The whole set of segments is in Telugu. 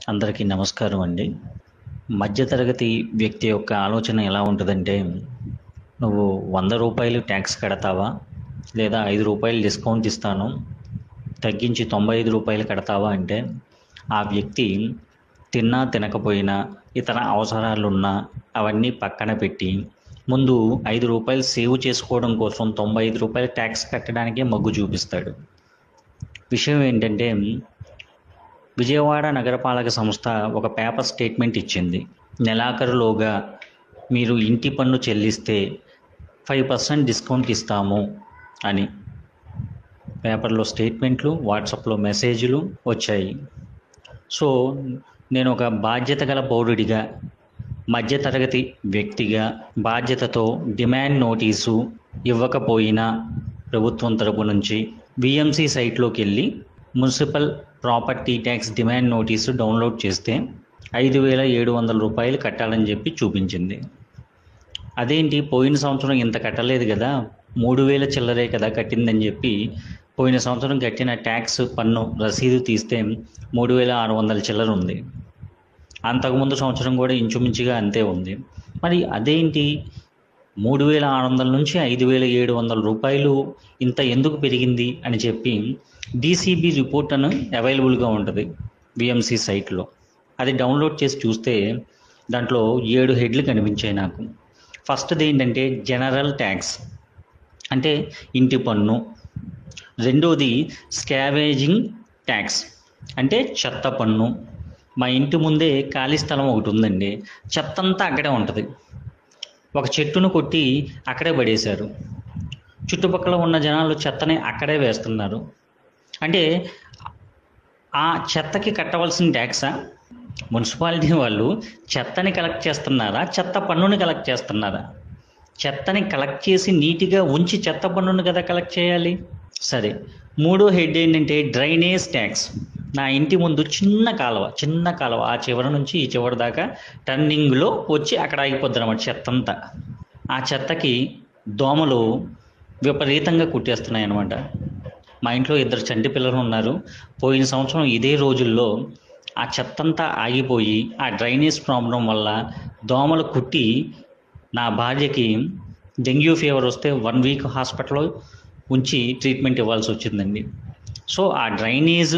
అందరికీ నమస్కారం అండి మధ్యతరగతి వ్యక్తి యొక్క ఆలోచన ఎలా ఉంటుందంటే నువ్వు వంద రూపాయలు ట్యాక్స్ కడతావా లేదా ఐదు రూపాయలు డిస్కౌంట్ ఇస్తాను తగ్గించి తొంభై ఐదు రూపాయలు కడతావా అంటే ఆ వ్యక్తి తిన్నా తినకపోయినా ఇతర అవసరాలున్నా అవన్నీ పక్కన పెట్టి ముందు ఐదు రూపాయలు సేవ్ చేసుకోవడం కోసం తొంభై ఐదు రూపాయలు ట్యాక్స్ కట్టడానికే మొగ్గు చూపిస్తాడు విషయం ఏంటంటే విజయవాడ నగరపాలక సంస్థ ఒక పేపర్ స్టేట్మెంట్ ఇచ్చింది నెలాఖరులోగా మీరు ఇంటి పన్ను చెల్లిస్తే ఫైవ్ పర్సెంట్ డిస్కౌంట్ ఇస్తాము అని పేపర్లో స్టేట్మెంట్లు వాట్సాప్లో మెసేజ్లు వచ్చాయి సో నేను ఒక బాధ్యత గల పౌరుడిగా మధ్యతరగతి వ్యక్తిగా బాధ్యతతో డిమాండ్ నోటీసు ఇవ్వకపోయినా ప్రభుత్వం తరపు నుంచి విఎంసి సైట్లోకి వెళ్ళి municipal property tax demand notice download చేస్తే ఐదు వేల ఏడు వందల రూపాయలు కట్టాలని చెప్పి చూపించింది అదేంటి పోయిన సంవత్సరం ఇంత కట్టలేదు కదా మూడు వేల చిల్లరే కదా కట్టిందని చెప్పి పోయిన సంవత్సరం కట్టిన ట్యాక్స్ పన్ను రసీదు తీస్తే మూడు వేల ఆరు వందల చిల్లర ఉంది అంతకుముందు సంవత్సరం కూడా ఇంచుమించుగా అంతే ఉంది మరి అదేంటి మూడు వేల ఆరు వందల నుంచి ఐదు వేల ఏడు వందల రూపాయలు ఇంత ఎందుకు పెరిగింది అని చెప్పి డీసీబీ రిపోర్ట్ అని అవైలబుల్గా ఉంటుంది విఎంసి సైట్లో అది డౌన్లోడ్ చేసి చూస్తే దాంట్లో ఏడు హెడ్లు కనిపించాయి నాకు ఫస్ట్ది ఏంటంటే జనరల్ ట్యాక్స్ అంటే ఇంటి పన్ను రెండోది స్కావేజింగ్ ట్యాక్స్ అంటే చెత్త పన్ను మా ఇంటి ముందే ఖాళీ స్థలం ఒకటి ఉందండి చెత్త అంతా అక్కడే ఉంటుంది ఒక చెట్టును కొట్టి అక్కడే పడేశారు చుట్టుపక్కల ఉన్న జనాలు చెత్తని అక్కడే వేస్తున్నారు అంటే ఆ చెత్తకి కట్టవలసిన ట్యాక్సా మున్సిపాలిటీ వాళ్ళు చెత్తని కలెక్ట్ చేస్తున్నారా చెత్త పన్నుని కలెక్ట్ చేస్తున్నారా చెత్తని కలెక్ట్ చేసి నీట్గా ఉంచి చెత్త పన్నును కదా కలెక్ట్ చేయాలి సరే మూడో హెడ్ ఏంటంటే డ్రైనేజ్ ట్యాక్స్ నా ఇంటి ముందు చిన్న కాలువ చిన్న కాలువ ఆ చివరి నుంచి ఈ చివరి దాకా టర్నింగ్లో వచ్చి అక్కడ ఆగిపోద్ది అనమాట చెత్త అంతా ఆ చెత్తకి దోమలు విపరీతంగా కుట్టేస్తున్నాయి అనమాట మా ఇంట్లో ఇద్దరు చంటి పిల్లలు ఉన్నారు పోయిన సంవత్సరం ఇదే రోజుల్లో ఆ చెత్తంతా ఆగిపోయి ఆ డ్రైనేజ్ ప్రాబ్లం వల్ల దోమలు కుట్టి నా భార్యకి డెంగ్యూ ఫీవర్ వస్తే వన్ వీక్ హాస్పిటల్లో ఉంచి ట్రీట్మెంట్ ఇవ్వాల్సి వచ్చిందండి సో ఆ డ్రైనేజ్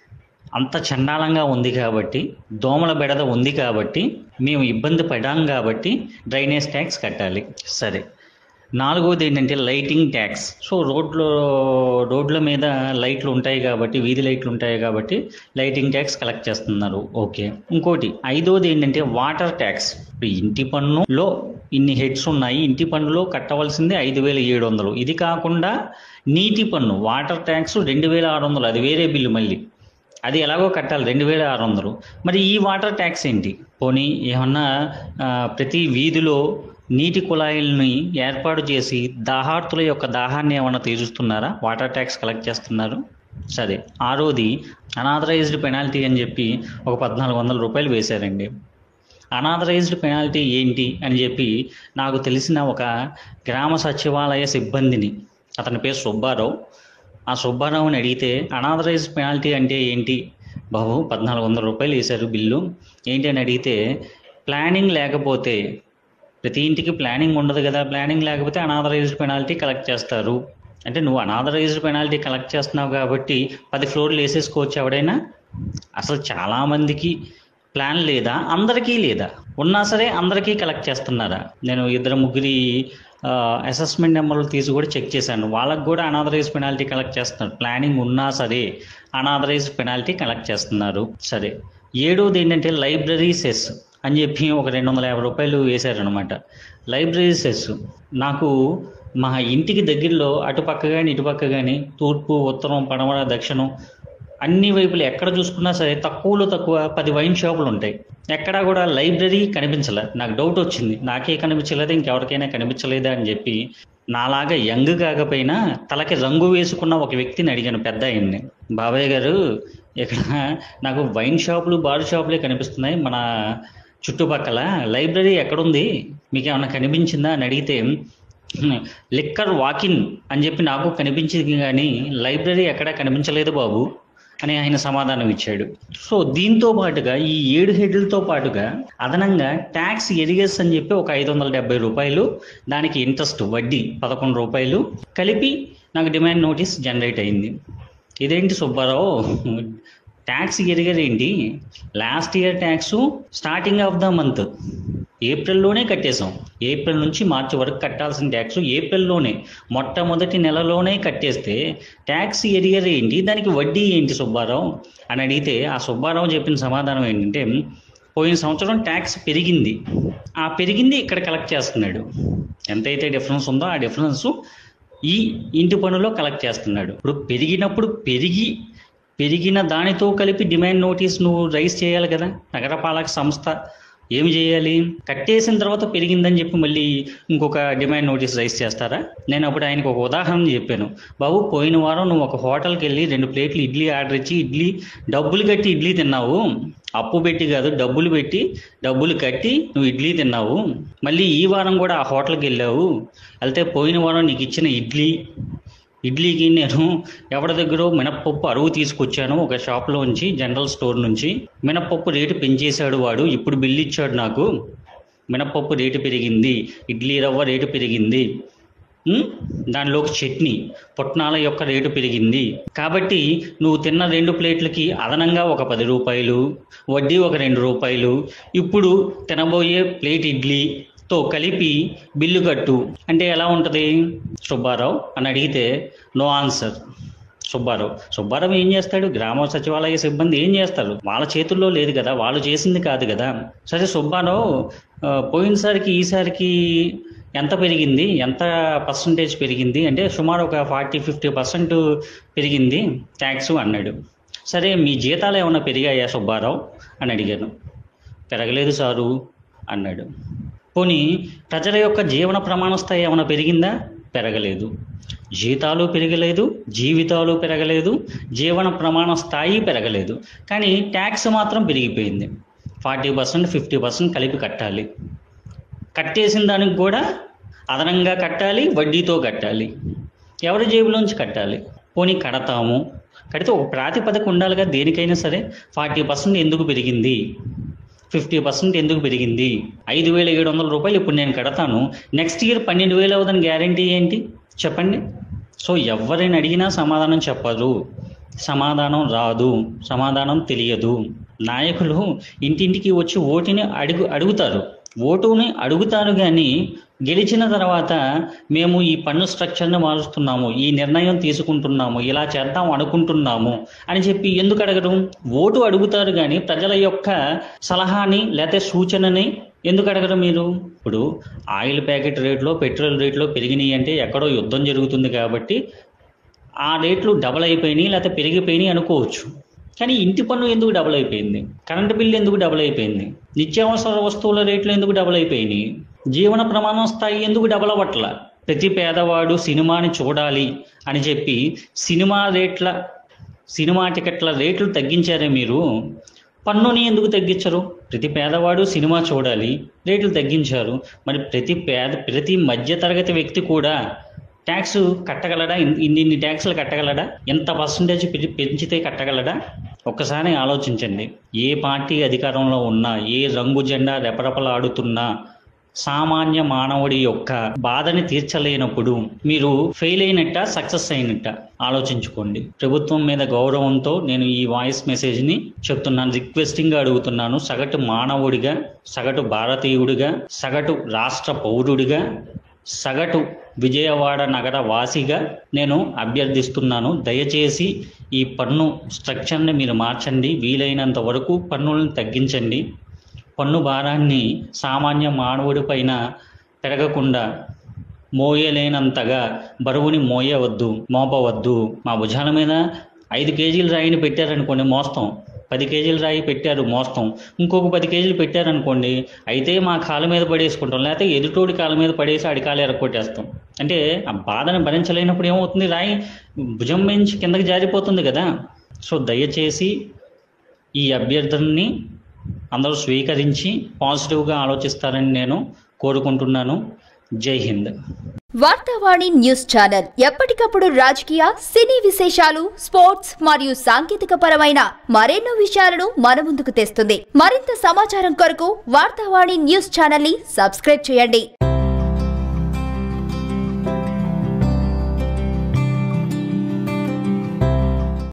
అంత చండాలంగా ఉంది కాబట్టి దోమల బెడద ఉంది కాబట్టి మేము ఇబ్బంది పడాం కాబట్టి డ్రైనేజ్ ట్యాక్స్ కట్టాలి సరే నాలుగోది ఏంటంటే లైటింగ్ ట్యాక్స్ సో రోడ్లో రోడ్ల మీద లైట్లు ఉంటాయి కాబట్టి వీధి లైట్లు ఉంటాయి కాబట్టి లైటింగ్ ట్యాక్స్ కలెక్ట్ చేస్తున్నారు ఓకే ఇంకోటి ఐదోది ఏంటంటే వాటర్ ట్యాక్స్ ఇంటి పన్నులో ఇన్ని హెడ్స్ ఉన్నాయి ఇంటి పన్నులో కట్టవలసింది ఐదు వేల ఏడు వందలు ఇది కాకుండా నీటి పన్ను వాటర్ ట్యాక్స్ రెండు వేల ఆరు వందలు అది వేరే బిల్లు మళ్ళీ అది ఎలాగో కట్టాలి రెండు వేల ఆరు వందలు మరి ఈ వాటర్ ట్యాక్స్ ఏంటి పోనీ ఏమన్నా ఆ, ప్రతి వీధిలో నీటి కుళాయిల్ని ఏర్పాటు చేసి దాహార్తుల యొక్క దాహాన్ని ఏమన్నా తీరుస్తున్నారా వాటర్ ట్యాక్స్ కలెక్ట్ చేస్తున్నారు సరే ఆరోది అనాథరైజ్డ్ పెనాల్టీ అని చెప్పి ఒక పద్నాలుగు వందల రూపాయలు వేశారండి అనాథరైజ్డ్ పెనాల్టీ ఏంటి అని చెప్పి నాకు తెలిసిన ఒక గ్రామ సచివాలయ సిబ్బందిని అతని పేరు సుబ్బారావు ఆ సుబ్బారావుని అడిగితే అనాథరైజ్డ్ పెనాల్టీ అంటే ఏంటి బాబు పద్నాలుగు వందల రూపాయలు వేశారు బిల్లు ఏంటి అని అడిగితే ప్లానింగ్ లేకపోతే ప్రతి ఇంటికి ప్లానింగ్ ఉండదు కదా ప్లానింగ్ లేకపోతే అనాథరైజ్డ్ పెనాల్టీ కలెక్ట్ చేస్తారు అంటే నువ్వు అనాథరైజ్డ్ పెనాల్టీ కలెక్ట్ చేస్తున్నావు కాబట్టి పది ఫ్లోర్లు వేసేసుకోవచ్చు ఎవడైనా అసలు చాలామందికి ప్లాన్ లేదా అందరికీ లేదా ఉన్నా సరే అందరికీ కలెక్ట్ చేస్తున్నారా నేను ఇద్దరు ముగ్గురి అసెస్మెంట్ నెంబర్లు తీసి కూడా చెక్ చేశాను వాళ్ళకు కూడా అనాథరైజ్ పెనాల్టీ కలెక్ట్ చేస్తున్నారు ప్లానింగ్ ఉన్నా సరే అనాథరైజ్ పెనాల్టీ కలెక్ట్ చేస్తున్నారు సరే ఏడోది ఏంటంటే లైబ్రరీ సెస్ అని చెప్పి ఒక రెండు వందల యాభై రూపాయలు వేశారనమాట లైబ్రరీ సెస్ నాకు మా ఇంటికి దగ్గరలో అటుపక్క కానీ ఇటుపక్క కానీ తూర్పు ఉత్తరం పడమర దక్షిణం అన్ని వైపులు ఎక్కడ చూసుకున్నా సరే తక్కువలో తక్కువ పది వైన్ షాపులు ఉంటాయి ఎక్కడా కూడా లైబ్రరీ కనిపించలే నాకు డౌట్ వచ్చింది నాకే కనిపించలేదు ఇంకెవరికైనా కనిపించలేదా అని చెప్పి నాలాగా యంగ్ కాకపోయినా తలకి రంగు వేసుకున్న ఒక వ్యక్తిని అడిగాను పెద్ద ఆయన్ని బాబాయ్ గారు ఇక్కడ నాకు వైన్ షాపులు బార్ షాపులే కనిపిస్తున్నాయి మన చుట్టుపక్కల లైబ్రరీ ఎక్కడుంది మీకు ఏమైనా కనిపించిందా అని అడిగితే లిక్కర్ వాకిన్ అని చెప్పి నాకు కనిపించింది కానీ లైబ్రరీ ఎక్కడా కనిపించలేదు బాబు అని ఆయన సమాధానం ఇచ్చాడు సో దీంతో పాటుగా ఈ ఏడు హెడ్లతో పాటుగా అదనంగా ట్యాక్స్ ఎరిగేస్ అని చెప్పి ఒక ఐదు వందల డెబ్బై రూపాయలు దానికి ఇంట్రెస్ట్ వడ్డీ పదకొండు రూపాయలు కలిపి నాకు డిమాండ్ నోటీస్ జనరేట్ అయింది ఇదేంటి సుబ్బారావు ట్యాక్స్ ఎరిగరేంటి last year tax starting of the month ఏప్రిల్లోనే కట్టేశాం ఏప్రిల్ నుంచి మార్చి వరకు కట్టాల్సిన ట్యాక్స్ ఏప్రిల్లోనే మొట్టమొదటి నెలలోనే కట్టేస్తే ట్యాక్స్ ఎరియర్ ఏంటి దానికి వడ్డీ ఏంటి సుబ్బారావు అని అడిగితే ఆ సుబ్బారావు చెప్పిన సమాధానం ఏంటంటే పోయిన సంవత్సరం ట్యాక్స్ పెరిగింది ఆ పెరిగింది ఇక్కడ కలెక్ట్ చేస్తున్నాడు ఎంతైతే డిఫరెన్స్ ఉందో ఆ డిఫరెన్స్ ఈ ఇంటి పనులో కలెక్ట్ చేస్తున్నాడు ఇప్పుడు పెరిగినప్పుడు పెరిగి పెరిగిన దానితో కలిపి డిమాండ్ నోటీస్ నువ్వు రైజ్ చేయాలి కదా నగరపాలక సంస్థ ఏమి చేయాలి కట్టేసిన తర్వాత పెరిగిందని చెప్పి మళ్ళీ ఇంకొక డిమాండ్ నోటీస్ రైజ్ చేస్తారా నేను అప్పుడు ఆయనకు ఒక ఉదాహరణ చెప్పాను బాబు పోయిన వారం నువ్వు ఒక హోటల్కి వెళ్ళి రెండు ప్లేట్లు ఇడ్లీ ఆర్డర్ ఇచ్చి ఇడ్లీ డబ్బులు కట్టి ఇడ్లీ తిన్నావు అప్పు పెట్టి కాదు డబ్బులు పెట్టి డబ్బులు కట్టి నువ్వు ఇడ్లీ తిన్నావు మళ్ళీ ఈ వారం కూడా ఆ హోటల్కి వెళ్ళావు వెళ్తే పోయిన వారం నీకు ఇచ్చిన ఇడ్లీ ఇడ్లీకి నేను ఎవరి దగ్గర మినప్పప్పు అరువు తీసుకొచ్చాను ఒక షాప్లోంచి జనరల్ స్టోర్ నుంచి మినప్పప్పు రేటు పెంచేశాడు వాడు ఇప్పుడు బిల్లు ఇచ్చాడు నాకు మినప్పప్పు రేటు పెరిగింది ఇడ్లీ రవ్వ రేటు పెరిగింది ఉమ్, దానిలోకి చట్నీ పుట్నాల యొక్క రేటు పెరిగింది కాబట్టి నువ్వు తిన్న రెండు ప్లేట్లకి అదనంగా ఒక పది రూపాయలు వడ్డీ ఒక రెండు రూపాయలు ఇప్పుడు తినబోయే ప్లేట్ ఇడ్లీతో కలిపి బిల్లు కట్టు అంటే ఎలా ఉంటుంది సుబ్బారావు అని అడిగితే నో ఆన్సర్ సుబ్బారావు సుబ్బారావు ఏం చేస్తాడు గ్రామ సచివాలయ సిబ్బంది ఏం చేస్తారు వాళ్ళ చేతుల్లో లేదు కదా వాళ్ళు చేసింది కాదు కదా సరే సుబ్బారావు ఆ, పోయినసారికి ఈసారికి ఎంత పెరిగింది ఎంత పర్సంటేజ్ పెరిగింది అంటే సుమారు ఒక ఫార్టీ ఫిఫ్టీ పర్సెంట్ పెరిగింది ట్యాక్స్ అన్నాడు సరే మీ జీతాలు ఏమైనా పెరిగాయా సుబ్బారావు అని అడిగాను పెరగలేదు సారు అన్నాడు పోనీ ప్రజల యొక్క జీవన ప్రమాణ స్థాయి ఏమైనా పెరిగిందా పెరగలేదు జీతాలు పెరగలేదు జీవితాలు పెరగలేదు జీవన ప్రమాణ స్థాయి పెరగలేదు కానీ ట్యాక్స్ మాత్రం పెరిగిపోయింది ఫార్టీ పర్సెంట్ ఫిఫ్టీ పర్సెంట్ కలిపి కట్టాలి కట్టేసిన దానికి కూడా అదనంగా కట్టాలి వడ్డీతో కట్టాలి ఎవరి జేబులోంచి కట్టాలి పోనీ కడతాము కడితే ఒక ప్రాతిపదిక ఉండాలిగా దేనికైనా సరే ఫార్టీ పర్సెంట్ ఎందుకు పెరిగింది ఫిఫ్టీ పర్సెంట్ ఎందుకు పెరిగింది ఐదు వేల ఏడు వందల రూపాయలు ఇప్పుడు నేను కడతాను నెక్స్ట్ ఇయర్ పన్నెండు వేలు అవుదని గ్యారంటీ ఏంటి చెప్పండి సో ఎవరైనా అడిగినా సమాధానం చెప్పరు సమాధానం రాదు సమాధానం తెలియదు నాయకులు ఇంటింటికి వచ్చి ఓటుని అడుగు అడుగుతారు ఓటుని అడుగుతారు కానీ గెలిచిన తర్వాత మేము ఈ పన్ను స్ట్రక్చర్ని మారుస్తున్నాము ఈ నిర్ణయం తీసుకుంటున్నాము ఇలా చేద్దాం అనుకుంటున్నాము అని చెప్పి ఎందుకు అడగరు ఓటు అడుగుతారు కానీ ప్రజల యొక్క సలహాని లేకపోతే సూచనని ఎందుకు అడగరు మీరు ఇప్పుడు ఆయిల్ ప్యాకెట్ రేట్లో పెట్రోల్ రేట్లో పెరిగినాయి అంటే ఎక్కడో యుద్ధం జరుగుతుంది కాబట్టి ఆ రేట్లు డబల్ అయిపోయినాయి లేకపోతే పెరిగిపోయినాయి అనుకోవచ్చు కానీ ఇంటి పన్ను ఎందుకు డబుల్ అయిపోయింది కరెంటు బిల్లు ఎందుకు డబుల్ అయిపోయింది నిత్యావసర వస్తువుల రేట్లు ఎందుకు డబుల్ అయిపోయినాయి జీవన ప్రమాణం స్థాయి ఎందుకు డబుల్ అవ్వట్ల ప్రతి పేదవాడు సినిమాని చూడాలి అని చెప్పి సినిమా రేట్ల సినిమా టికెట్ల రేట్లు తగ్గించారే మీరు పన్నుని ఎందుకు తగ్గించరు ప్రతి పేదవాడు సినిమా చూడాలి రేట్లు తగ్గించారు మరి ప్రతి పేద ప్రతి మధ్యతరగతి వ్యక్తి కూడా ట్యాక్స్ కట్టగలడా ఇన్- ఇన్ని ఇన్ని ట్యాక్స్లు కట్టగలడా ఎంత పర్సంటేజ్ పె- పెంచితే కట్టగలడా ఒక్కసారి ఆలోచించండి ఏ పార్టీ అధికారంలో ఉన్నా ఏ రంగు జెండా రెపరెపలాడుతున్నా సామాన్య మానవుడి యొక్క బాధని తీర్చలేనప్పుడు మీరు ఫెయిల్ అయినట్ట సక్సెస్ అయినట్ట ఆలోచించుకోండి ప్రభుత్వం మీద గౌరవంతో నేను ఈ వాయిస్ మెసేజ్ని చెప్తున్నాను రిక్వెస్టింగ్గా అడుగుతున్నాను సగటు మానవుడిగా సగటు భారతీయుడిగా సగటు రాష్ట్ర పౌరుడిగా సగటు విజయవాడ నగర వాసిగా నేను అభ్యర్థిస్తున్నాను దయచేసి ఈ పన్ను స్ట్రక్చర్ని మీరు మార్చండి వీలైనంత వరకు పన్నులను తగ్గించండి పన్ను భారాన్ని సామాన్య మానవుడి పైన పెరగకుండా మోయలేనంతగా బరువుని మోయవద్దు మోపవద్దు మా భుజాల మీద ఐదు కేజీల రాయిని పెట్టారనుకోండి మోస్తాం పది కేజీల రాయి పెట్టారు మోస్తాం ఇంకొక పది కేజీలు పెట్టారనుకోండి అయితే మా కాళ్ళ మీద పడేసుకుంటాం లేకపోతే ఎదుటోడి కాళ్ళ మీద పడేసి అడి కాలు ఎరగొట్టేస్తాం అంటే ఆ బాధను భరించలేనప్పుడు ఏమవుతుంది రాయి భుజం నుంచి కిందకి జారిపోతుంది కదా సో దయచేసి ఈ అభ్యర్థనని అందరూ స్వీకరించి పాజిటివ్గా ఆలోచిస్తారని నేను కోరుకుంటున్నాను జై హింద్ వార్తావాణి న్యూస్ ఛానల్ ఎప్పటికప్పుడు రాజకీయ సినీ విశేషాలు స్పోర్ట్స్ మరియు సాంకేతిక పరమైన మరెన్నో విషయాలను మన ముందుకు తెస్తుంది మరింత సమాచారం కొరకు వార్తావాణి న్యూస్ ఛానల్ ని సబ్స్క్రైబ్ చేయండి